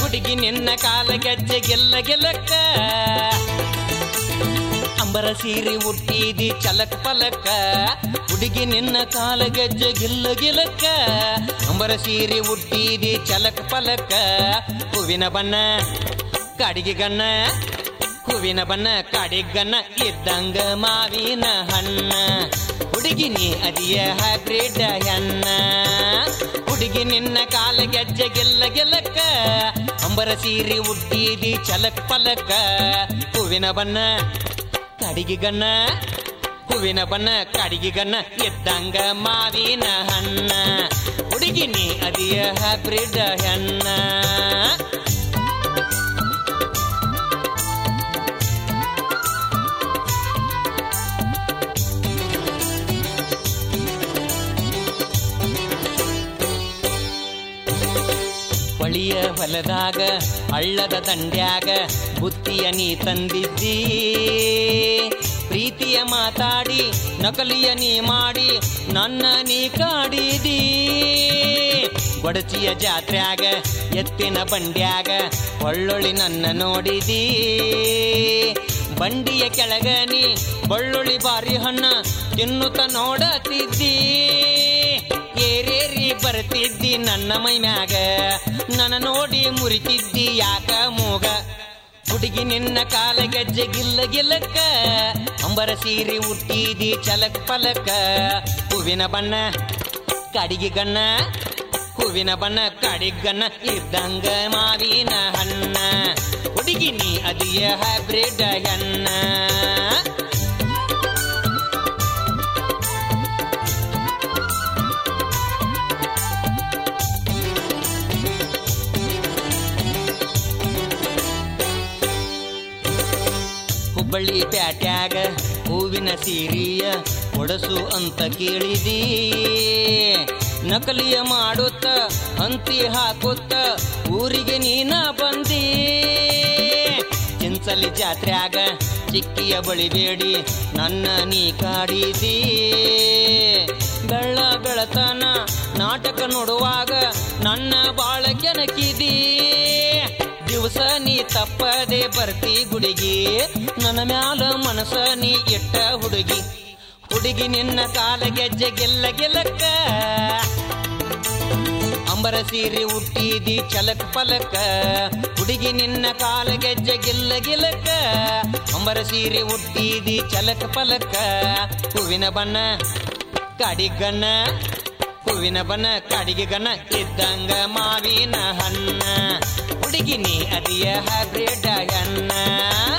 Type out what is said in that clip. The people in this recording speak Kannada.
ಹುಡುಗಿ ನಿನ್ನ ಕಾಲ ಗೆಜ್ಜೆ ಗೆಲ್ಲ ಗೆಲಕ್ಕ ಅಂಬರ ಸೀರೆ ಹುಟ್ಟಿದಿ ಚಲಕ್ ಪಲಕ ಹುಡುಗಿ ನಿನ್ನ ಕಾಲ ಗೆಜ್ಜೆ ಗಿಲ್ಲ ಗಿಲಕ್ಕ ಅಂಬರ ಸೀರೆ ಹುಟ್ಟಿದಿ ಚಲಕ್ ಪಲಕ ಹೂವಿನ ಬಣ್ಣ ಕಾಡಿಗೆ ಗಣ್ಣ ಹೂವಿನ ಬಣ್ಣ ಕಾಡಿಗಣ್ಣ ಇದ್ದಂಗ ಮಾವಿನ ಹಣ್ಣ ಹುಡುಗಿ ನೀ ಅದಿಯ ಹೈಬ್ರಿಡ್ ಹೆಣ್ಣ ಹುಡುಗಿ ನಿನ್ನ ಕಾಲ ಗೆಜ್ಜೆ ಗೆಲ್ಲ ಗೆಲ್ಲಕ್ಕ ಅಂಬರ ಸೀರೆ ಹುಟ್ಟಿದಿ ಚಲಕ್ ಪಲಕ ಹೂವಿನ ಬಣ್ಣ ಕಾಡಿಗೆ ಗಣ್ಣ ಹೂವಿನ ಬಣ್ಣ ಕಾಡಿಗೆ ಗಣ್ಣ ಎದ್ದಂಗ ಮಾವಿನ ಹಣ್ಣ ಹುಡುಗಿ ನೀ ಅದಿಯ ಹೈಬ್ರಿಡ್ ಹೆಣ್ಣ ಬಳಿಯ ಹೊಲದಾಗ ಹಳ್ಳದ ದಂಡ್ಯಾಗ ಬುತ್ತಿಯ ನೀ ತಂದಿದ್ದಿ ಪ್ರೀತಿಯ ಮಾತಾಡಿ ನಕಲಿಯ ನೀ ಮಾಡಿ ನನ್ನ ನೀ ಕಾಡಿದಿ ಗೊಡಚಿಯ ಜಾತ್ರ್ಯಾಗ ಎತ್ತಿನ ಬಂಡ್ಯಾಗ ಒಳ್ಳೊಳ್ಳಿ ನನ್ನ ನೋಡಿದಿ ಬಂಡಿಯ ಕೆಳಗ ನೀ ಬಳ್ಳುಳ್ಳಿ ಬಾರಿ ಹಣ್ಣ ತಿನ್ನುತ್ತ ನೋಡತಿದ್ದಿ ಏರೇರಿ ಬರ್ತಿದ್ದಿ ನನ್ನ ಮೈ ಮ್ಯಾಗ ನನ್ನ ನೋಡಿ ಮುರಿತಿದ್ದಿ ಯಾಕ ಮೂಗ ಹುಡುಗಿ ನಿನ್ನ ಕಾಲ ಗೆಜ್ಜೆ ಗಿಲ್ಲ ಗಿಲ್ಲಕ್ಕ ಅಂಬರ ಸೀರೆ ಹುಟ್ಟಿದಿ ಚಲಕ್ ಪಲಕ ಹೂವಿನ ಬಣ್ಣ ಕಾಡಿಗೆ ಗಣ್ಣ ಹೂವಿನ ಬಣ್ಣ ಕಾಡಿಗಣ್ಣ ಇದ್ದಂಗ ಮಾವಿನ ಹಣ್ಣ ಹುಡುಗಿ ನೀ ಅದಿಯ ಹೈಬ್ರಿಡ್ ಹೆಣ್ಣ ಹುಬ್ಬಳ್ಳಿ ಪ್ಯಾಟ್ಯಾಗ ಹೂವಿನ ಸೀರಿಯ ಒಡಸು ಅಂತ ಕೇಳಿದಿ ನಕಲಿಯ ಮಾಡುತ್ತ ಅಂತಿ ಹಾಕುತ್ತ ಊರಿಗೆ ನೀನ ಬಂದಿ ಚಿಂಚಲಿ ಜಾತ್ರ್ಯಾಗ ಚಿಕ್ಕಿಯ ಬಳಿಬೇಡಿ ನನ್ನ ನೀ ಕಾಡಿದಿ ಬೆಳ್ಳ ಬೆಳತನ ನಾಟಕ ನೋಡುವಾಗ ನನ್ನ ಬಾಳ ಕೆನಕಿದಿ ದಿವಸ ನೀ ತಪ್ಪದೆ ಬರ್ತಿ ಗುಡಿಗಿ ನನ್ನ ಮ್ಯಾಲ ಮನಸ ನೀ ಇಟ್ಟ ಹುಡುಗಿ ಹುಡುಗಿ ನಿನ್ನ ಕಾಲ ಗೆಜ್ಜೆ ಗೆಲ್ಲ ಗೆಲಕ್ಕ ಅಂಬರ ಸೀರೆ ಹುಟ್ಟಿದಿ ಚಲಕ್ ಪಲಕ ಹುಡುಗಿ ನಿನ್ನ ಕಾಲ ಗೆಜ್ಜೆ ಗೆಲ್ಲ ಗೆಲಕ್ಕ ಅಂಬರ ಸೀರೆ ಹುಟ್ಟಿದಿ ಚಲಕ್ ಪಲಕ ಹೂವಿನ ಬಣ್ಣ ಕಾಡಿಗಣ್ಣ ಹೂವಿನ ಬಣ್ಣ ಕಾಡಿಗೆ ಗಣ್ಣ ಇದ್ದಂಗ ಮಾವಿನ ಹಣ್ಣ ಹುಡುಗಿ ನೀ ಅದಿಯ ಹೈಬ್ರಿಡ್ ಹಣ್ಣ